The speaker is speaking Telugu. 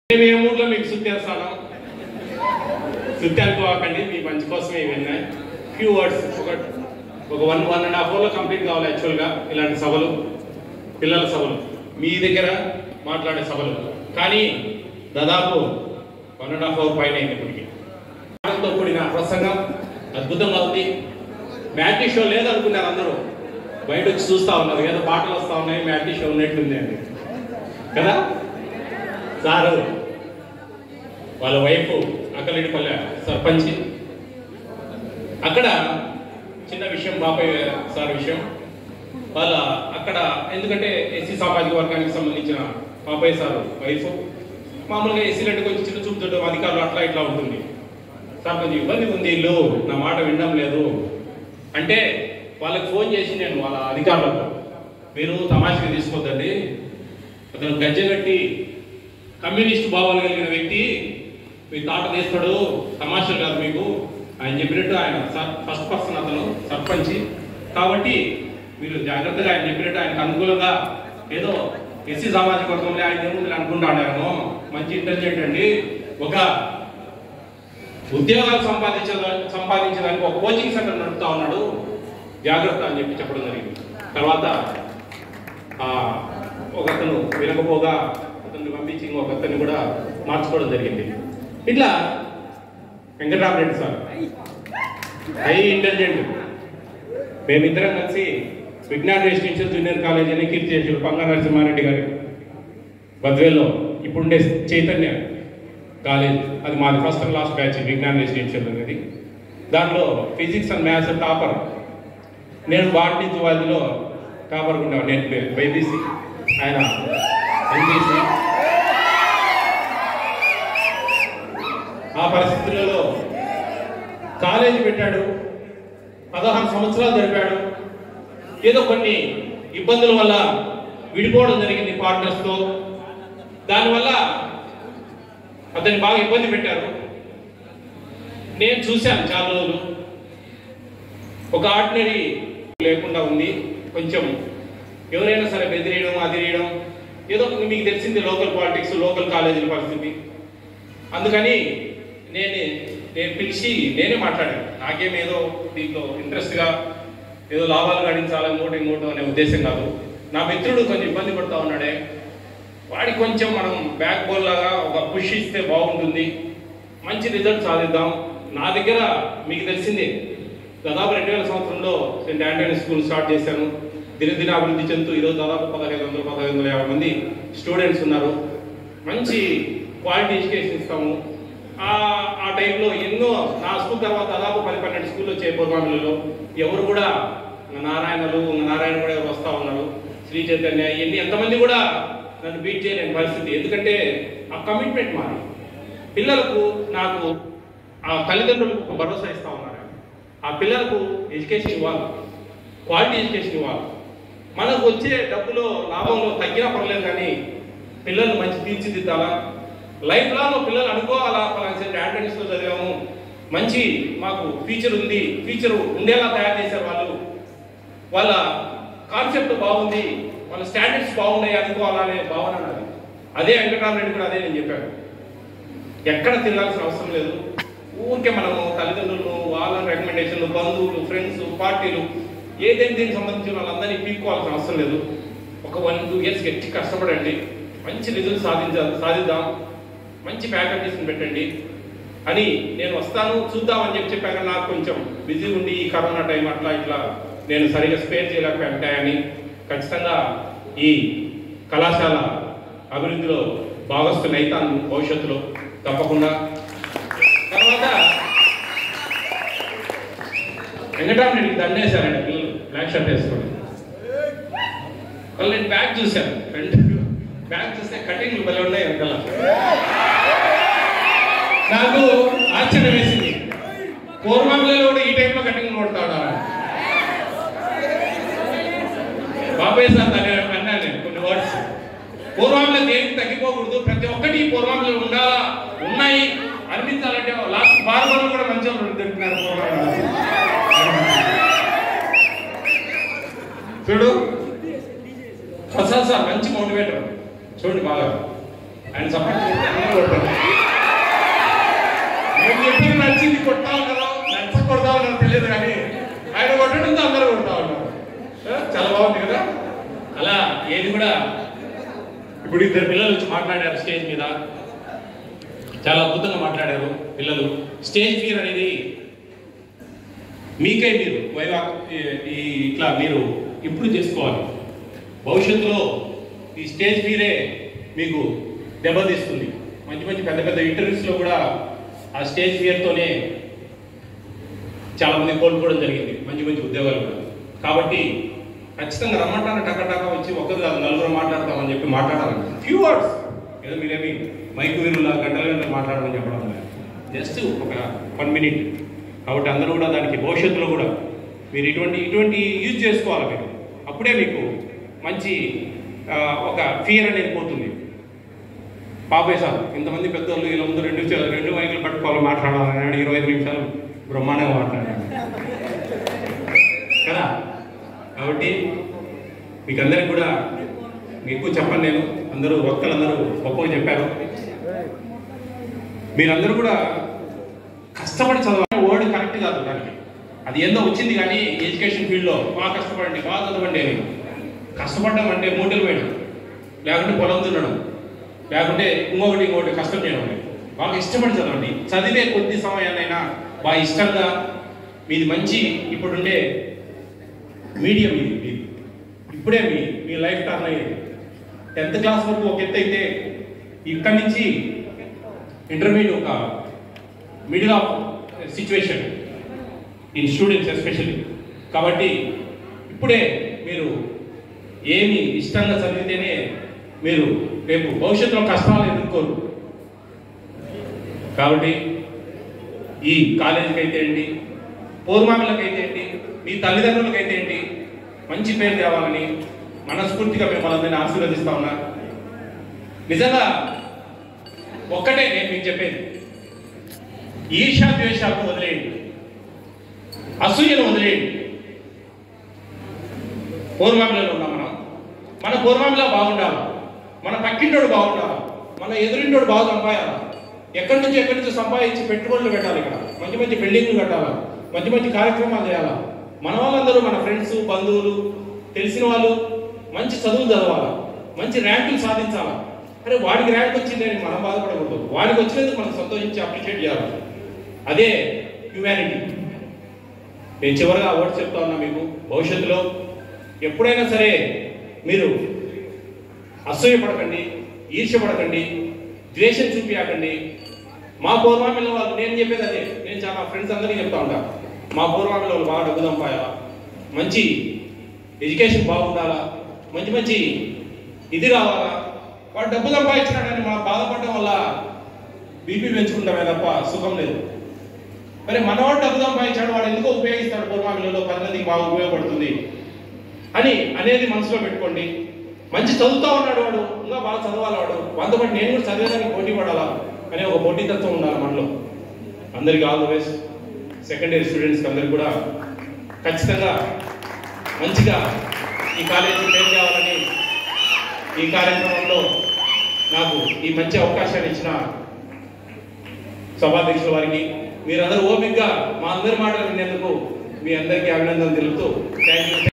మేము ఏ మూడ్లో మీకు సుత్తేస్తాను సుత్తి అనుకోకండి మీ మంచి కోసమే ఇవన్నీ ఫ్యూ వర్డ్స్ ఒక ఒక వన్ వన్ అండ్ హాఫ్ అవర్లో కంప్లీట్ కావాలి యాక్చువల్గా ఇలాంటి సభలు పిల్లల సభలు మీ దగ్గర మాట్లాడే సభలు కానీ దాదాపు వన్ అండ్ హాఫ్ అవర్ పైన అయింది ఇప్పటికి తో కూడిన ప్రసంగం అద్భుతంగా ఉంది మ్యాటీ షో లేదనుకున్నారు అందరూ బయట వచ్చి చూస్తా ఉన్నారు ఏదో పాటలు వస్తా ఉన్నాయి మ్యాటీ షో ఉన్నట్టుంది అండి కదా సారు వాళ్ళ వైఫ్ అక్కలెడ్డిపల్లె సర్పంచ్ అక్కడ చిన్న విషయం బాబాయ్ సార్ విషయం వాళ్ళ అక్కడ ఎందుకంటే ఎస్సీ సామాజిక వర్గానికి సంబంధించిన బాబాయ్ సార్ వైఫ్ మామూలుగా ఎస్సీలంటే కొంచెం చిన్న చూపు చూడడం అధికారులు అట్లా ఇట్లా ఉంటుంది సార్ కొంచెం ఇబ్బంది ఉంది ఇల్లు నా మాట వినడం లేదు అంటే వాళ్ళకి ఫోన్ చేసి నేను వాళ్ళ అధికారులకు మీరు తమాషగా తీసుకోవద్దండి అతను గజ్జగట్టి కమ్యూనిస్ట్ భావాలు కలిగిన వ్యక్తి మీ తాట తీస్తాడు తమాషా కాదు మీకు ఆయన చెప్పినట్టు ఆయన సర్- ఫస్ట్ పర్సన్ అతను సర్పంచ్ కాబట్టి మీరు జాగ్రత్తగా ఆయన చెప్పినట్టు ఆయనకు అనుకూలంగా ఏదో ఎస్సీ సామాజిక వర్గంలో ఆయన ఏముంది అనుకుంటాడేమో మంచి ఇంటెలిజెంట్ అండి ఒక ఉద్యోగాలు సంపాదించ సంపాదించడానికి ఒక కోచింగ్ సెంటర్ నడుపుతా ఉన్నాడు జాగ్రత్త అని చెప్పి చెప్పడం జరిగింది తర్వాత ఆ, ఒక అతను వినకపోగా అతన్ని పంపించి ఇంకొక అతన్ని కూడా మార్చుకోవడం జరిగింది ఇట్లా వెంకటరామరెడ్డి సార్ హై ఇంటెలిజెంట్ మేమిద్దరం కలిసి విజ్ఞాన రెసిడెన్షియల్ జూనియర్ కాలేజ్ అని కీర్తి చేసారు పంగా నరసింహారెడ్డి గారు బద్వేలో ఇప్పుడుండే చైతన్య కాలేజ్ అది మాది first and last batch Vignana residential అనేది దాంట్లో ఫిజిక్స్ అండ్ మ్యాథ్స్ టాపర్ నేను బాటనీ జువాలజీలో టాపర్ ఉండేవాడు నేను బైబీసీ ఆయన ఎంబీసీ ఆ పరిస్థితులలో కాలేజీ పెట్టాడు పదహారు సంవత్సరాలు జరిపాడు ఏదో కొన్ని ఇబ్బందుల వల్ల విడిపోవడం జరిగింది పార్ట్నర్స్తో దానివల్ల అతన్ని బాగా ఇబ్బంది పెట్టారు నేను చూశాను చాలా రోజులు ఒక ఆర్డినరీ లేకుండా ఉంది కొంచెం ఎవరైనా సరే బెదిరియడం అదిరియడం ఏదో మీకు తెలిసింది లోకల్ పాలిటిక్స్ లోకల్ కాలేజీల పరిస్థితి అందుకని నేను నేను పిలిచి నేనే మాట్లాడాను నాకేం ఏదో దీంట్లో ఇంట్రెస్ట్గా ఏదో లాభాలు గడించాలి ఇంకోటి ఇంకోటి అనే ఉద్దేశం కాదు నా మిత్రుడు కొంచెం ఇబ్బంది పడుతూ ఉన్నాడే వాడికి కొంచెం మనం బ్యాక్ బోల్ లాగా ఒక పుష్ ఇస్తే బాగుంటుంది మంచి రిజల్ట్ సాధిద్దాం నా దగ్గర మీకు తెలిసిందే దాదాపు రెండు వేల సంవత్సరంలో సెయింట్ ఆంటనీ స్కూల్ స్టార్ట్ చేశాను దినదిన అభివృద్ధి చెందుతూ ఈరోజు దాదాపు పదహైదు వందల పదహైదు వందల యాభై మంది స్టూడెంట్స్ ఉన్నారు మంచి క్వాలిటీ ఎడ్యుకేషన్ ఇస్తాము ఆ ఆ టైంలో ఎన్నో నా స్కూల్ తర్వాత దాదాపు పది పన్నెండు స్కూల్ వచ్చాయి పూర్వామిలలో ఎవరు కూడా ఇంకా నారాయణలు ఇంకా నారాయణ కూడా ఎవరు వస్తూ ఉన్నారు శ్రీ చైతన్య ఇవన్నీ ఎంతమంది కూడా నన్ను బీట్ చేయలేని పరిస్థితి ఎందుకంటే ఆ కమిట్మెంట్ మాది పిల్లలకు నాకు ఆ తల్లిదండ్రులకు ఒక భరోసా ఇస్తా ఉన్నారు ఆ పిల్లలకు ఎడ్యుకేషన్ ఇవ్వాలి క్వాలిటీ ఎడ్యుకేషన్ ఇవ్వాలి మనకు వచ్చే డబ్బులో లాభంలో తగ్గినా పర్లేదు కానీ పిల్లలు మంచి తీర్చిదిద్దాలా లైఫ్ లాంగ్ పిల్లలు అనుకోవాలా పలానా యాంటనీస్లో చదివాము మంచి మాకు ఫ్యూచర్ ఉంది ఫ్యూచర్ ఉండేలా తయారు చేశారు వాళ్ళు వాళ్ళ కాన్సెప్ట్ బాగుంది వాళ్ళ స్టాండర్డ్స్ బాగున్నాయి అనుకోవాలనే భావన నాది అదే వెంకటరామరెడ్డి కూడా అదే నేను చెప్పాను ఎక్కడ తిరగాల్సిన అవసరం లేదు ఊరికే మనము తల్లిదండ్రులు వాళ్ళ రికమెండేషన్లు బంధువులు ఫ్రెండ్స్ పార్టీలు ఏదైనా దీనికి సంబంధించిన వాళ్ళందరినీ పీక్కోవాల్సిన అవసరం లేదు ఒక వన్ టూ ఇయర్స్ గట్టి కష్టపడండి మంచి రిజల్ట్ సాధించ సాధిద్దాం మంచి ఫ్యాకల్టీస్ని పెట్టండి అని నేను వస్తాను చూద్దామని చెప్పి చెప్పాక నాకు కొంచెం బిజీ ఉండి ఈ కరోనా టైం అట్లా ఇట్లా నేను సరిగా స్పేర్ చేయలేకపోయాని ఖచ్చితంగా ఈ కళాశాల అభివృద్ధిలో భాగస్థులు అవుతాను భవిష్యత్తులో తప్పకుండా తర్వాత వెంకటరామరెడ్డికి దండేశారండి పిల్లలు బ్లాక్ షర్ట్ వేసుకోండి వాళ్ళు నేను బ్యాగ్ చూశాను ఫ్రంట్ బ్యాగ్ చూస్తే కటింగ్లు భలే ఉన్నాయి వెనకాల నాకు ఆశ్చర్యం వేసింది పూర్వంలో కూడా ఈ టైంలో కటింగ్ కొడతా ఉన్నారా బాబాయ్ సార్ దాన్ని అన్నాను నేను కొన్ని వర్డ్స్ పూర్వంలో దేనికి తగ్గిపోకూడదు ప్రతి ఒక్కటి పూర్వంలో ఉండాలా ఉన్నాయి అనిపించాలంటే లాస్ట్ బార్బర్లు కూడా మంచి వాళ్ళు దొరికినారు పూర్వంలో చూడు ప్రసాద్ సార్ మంచి మోటివేటర్ చూడండి బాగా ఆయన సపోర్ట్ చేస్తే అందరూ కొడతారు నేను చెప్పింది నచ్చింది కొడతా ఉన్నారో నచ్చ కొడతా ఉన్నారో తెలియదు కానీ ఆయన కొట్టడంతో అందరూ కొడతా ఉన్నారు ఆ, చాలా బాగుంది కదా అలా ఏది కూడా ఇప్పుడు ఇద్దరు పిల్లలు వచ్చి మాట్లాడారు స్టేజ్ మీద చాలా అద్భుతంగా మాట్లాడారు పిల్లలు స్టేజ్ ఫియర్ అనేది మీకే మీరు వైవా ఈ- ఈ ఇట్లా మీరు ఇప్పుడు చేసుకోవాలి భవిష్యత్తులో ఈ స్టేజ్ ఫీరే మీకు దెబ్బతీస్తుంది మంచి మంచి పెద్ద పెద్ద ఇంటర్వ్యూస్లో కూడా ఆ స్టేజ్ ఫియర్తోనే చాలా మంది కోల్పోవడం జరిగింది మంచి మంచి ఉద్యోగాలు కూడా కాబట్టి ఖచ్చితంగా రమ్మంటాను టక టక వచ్చి ఒక్కరు కాదు నలుగురు మాట్లాడతామని చెప్పి మాట్లాడాలి ఫ్యూ వర్డ్స్ ఏదో మీరేమి మైకు వీరులా గంటల గంటలు మాట్లాడమని చెప్పడం జస్ట్ ఒక వన్ మినిట్ కాబట్టి అందరూ కూడా దానికి భవిష్యత్తులో కూడా మీరు ఇటువంటి ఇటువంటి యూజ్ చేసుకోవాలి మీరు అప్పుడే మీకు మంచి ఆ, ఒక ఫియర్ అనేది పోతుంది పాపయ్య సార్ ఇంతమంది పెద్దోళ్ళు వీళ్ళ ముందు రెండు చే- రెండు మైకులు పట్టుకోవాలి మాట్లాడాలని అన్నాడు ఇరవై ఐదు నిమిషాలు బ్రహ్మాండంగా మాట్లాడాడు కదా కాబట్టి మీకు అందరికి కూడా మీకు ఎక్కువ చెప్పను నేను అందరూ ఒక్కలందరూ గొప్పగా చెప్పారు మీరందరూ కూడా కష్టపడి చదవాలి వర్డ్ కరెక్ట్ కాదు దానికి అది ఏందో వచ్చింది కానీ ఎడ్యుకేషన్ ఫీల్డ్లో బాగా కష్టపడండి బాగా చదవండి అని కష్టపడడం అంటే మూటలు వేయడం లేకుంటే పొలం దున్నడం లేకుంటే ఇంకొకటి ఇంకొకటి కష్టం చేయడం లేదు. బాగా ఇష్టపడి చదవండి చదివే కొద్ది సమయాన్నైనా బాగా ఇష్టంగా మీది మంచి ఇప్పుడుండే మీడియం ఇది మీది ఇప్పుడే మీ మీ లైఫ్ టర్న్ అయ్యేది టెన్త్ క్లాస్ వరకు ఒక ఎత్తు అయితే ఇక్కడి నుంచి ఇంటర్మీడియట్ ఒక middle of situation in students especially కాబట్టి ఇప్పుడే మీరు ఏమి ఇష్టంగా చదివితేనే మీరు రేపు భవిష్యత్తులో కష్టాలు ఎదుర్కోరు కాబట్టి ఈ కాలేజీకి అయితే ఏంటి పూర్వాకులకైతే ఏంటి మీ తల్లిదండ్రులకైతే ఏంటి మంచి పేరు తేవాలని మనస్ఫూర్తిగా మిమ్మల్ని అందరినీ ఆశీర్వదిస్తా ఉన్నా నిజంగా ఒక్కటే నేను మీకు చెప్పేది ఈర్షా ద్వేషాలను వదిలేయండి అసూయను వదిలేయండి పూర్వామిలో ఉన్నాం మనం మన పూర్వామిలో బాగుండాలి మన పక్కింటోడు బాగుండాలి మన ఎదురింటోడు బాగా సంపాయాలి ఎక్కడి నుంచి ఎక్కడి నుంచి సంపాదించి పెట్టుబడులు పెట్టాలి ఇక్కడ మంచి మంచి బిల్డింగ్లు కట్టాలా మంచి మంచి కార్యక్రమాలు చేయాలా మన వాళ్ళందరూ మన ఫ్రెండ్స్ బంధువులు తెలిసిన వాళ్ళు మంచి చదువులు చదవాలా మంచి ర్యాంకులు సాధించాలా అరే వాడికి ర్యాంక్ వచ్చింది అని మనం బాధపడకూడదు వాడికి వచ్చినందుకు మనం సంతోషించి అప్రిషియేట్ చేయాలి అదే హ్యుమానిటీ నేను చివరిగా వర్డ్ చెప్తా ఉన్నా మీకు భవిష్యత్తులో ఎప్పుడైనా సరే మీరు అసూయపడకండి ఈర్ష్యపడకండి ద్వేషం చూపించకండి మా పూర్వామిల వాళ్ళు నేను చెప్పేది అదే నేను చాలా ఫ్రెండ్స్ అందరికీ చెప్తా ఉంటా మా పూర్వామిల వాళ్ళు బాగా డబ్బు సంపాయాలా మంచి ఎడ్యుకేషన్ బాగుండాలా మంచి మంచి ఇది రావాలా వాడు డబ్బు సంపాదించినాడని మనం బాధపడడం వల్ల బీపీ పెంచుకుంటామే తప్ప సుఖం లేదు మరి మనవాడు డబ్బు సంపాదించాడు వాడు ఎందుకో ఉపయోగిస్తాడు పూర్వామిలలో పది మందికి బాగా ఉపయోగపడుతుంది అని అనేది మనసులో పెట్టుకోండి మంచి చదువుతా ఉన్నాడు వాడు ఇంకా బాగా చదవాలి వాడు వంద పడి నేను కూడా చదివేదానికి పోటీ పడాలా అనే ఒక పోటీతత్వం ఉండాలి మనలో అందరికీ all the best second year స్టూడెంట్స్కి అందరికి కూడా ఖచ్చితంగా మంచిగా ఈ కాలేజీ పేరు కావాలని ఈ కార్యక్రమంలో నాకు ఈ మంచి అవకాశాన్ని ఇచ్చిన సభాధ్యక్షుల వారికి మీరందరూ ఓపికగా మా అందరి మాటలు వినేందుకు మీ అందరికీ అభినందనలు తెలుపుతూ థ్యాంక్ యూ